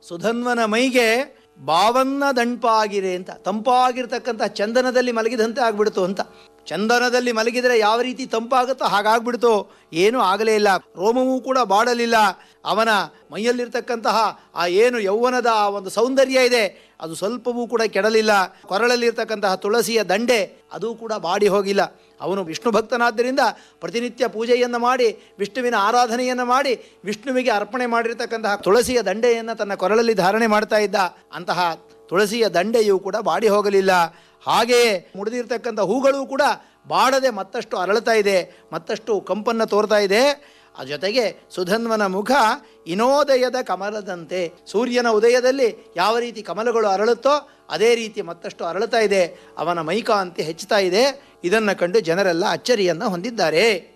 ಸುಧನ್ವನ ಮೈಗೆ ಬಾವನ್ನ ದಂಪಾಗಿರೆ ಅಂತ ತಂಪಾಗಿರ್ತಕ್ಕಂಥ ಚಂದನದಲ್ಲಿ ಮಲಗಿದಂತೆ ಆಗ್ಬಿಡ್ತು ಅಂತ ಚಂದನದಲ್ಲಿ ಮಲಗಿದರೆ ಯಾವ ರೀತಿ ತಂಪಾಗುತ್ತೋ ಹಾಗಾಗ್ಬಿಡ್ತು ಏನೂ ಆಗಲೇ ಇಲ್ಲ ರೋಮವೂ ಕೂಡ ಬಾಡಲಿಲ್ಲ ಅವನ ಮೈಯಲ್ಲಿರ್ತಕ್ಕಂತಹ ಆ ಏನು ಯೌವನದ ಆ ಒಂದು ಸೌಂದರ್ಯ ಇದೆ ಅದು ಸ್ವಲ್ಪವೂ ಕೂಡ ಕೆಡಲಿಲ್ಲ ಕೊರಳಲ್ಲಿರ್ತಕ್ಕಂತಹ ತುಳಸಿಯ ದಂಡೆ ಅದು ಕೂಡ ಬಾಡಿ ಹೋಗಿಲ್ಲ ಅವನು ವಿಷ್ಣು ಭಕ್ತನಾದ್ದರಿಂದ ಪ್ರತಿನಿತ್ಯ ಪೂಜೆಯನ್ನು ಮಾಡಿ ವಿಷ್ಣುವಿನ ಆರಾಧನೆಯನ್ನು ಮಾಡಿ ವಿಷ್ಣುವಿಗೆ ಅರ್ಪಣೆ ಮಾಡಿರ್ತಕ್ಕಂತಹ ತುಳಸಿಯ ದಂಡೆಯನ್ನು ತನ್ನ ಕೊರಳಲ್ಲಿ ಧಾರಣೆ ಮಾಡ್ತಾ ಇದ್ದ ಅಂತಹ ತುಳಸಿಯ ದಂಡೆಯೂ ಕೂಡ ಬಾಡಿ ಹೋಗಲಿಲ್ಲ ಹಾಗೆಯೇ ಮುಡಿದಿರ್ತಕ್ಕಂಥ ಹೂಗಳು ಕೂಡ ಬಾಡದೆ ಮತ್ತಷ್ಟು ಅರಳುತ್ತಾ ಇದೆ ಮತ್ತಷ್ಟು ಕಂಪನ್ನು ತೋರ್ತಾ ಇದೆ ಆ ಜೊತೆಗೆ ಸುಧನ್ವನ ಮುಖ ಇನೋದಯದ ಕಮಲದಂತೆ ಸೂರ್ಯನ ಉದಯದಲ್ಲಿ ಯಾವ ರೀತಿ ಕಮಲಗಳು ಅರಳುತ್ತೋ ಅದೇ ರೀತಿ ಮತ್ತಷ್ಟು ಅರಳುತ್ತಾ ಇದೆ ಅವನ ಮೈಕಾಂತಿ ಹೆಚ್ಚುತ್ತಾ ಇದೆ ಇದನ್ನು ಕಂಡು ಜನರೆಲ್ಲ ಅಚ್ಚರಿಯನ್ನು ಹೊಂದಿದ್ದಾರೆ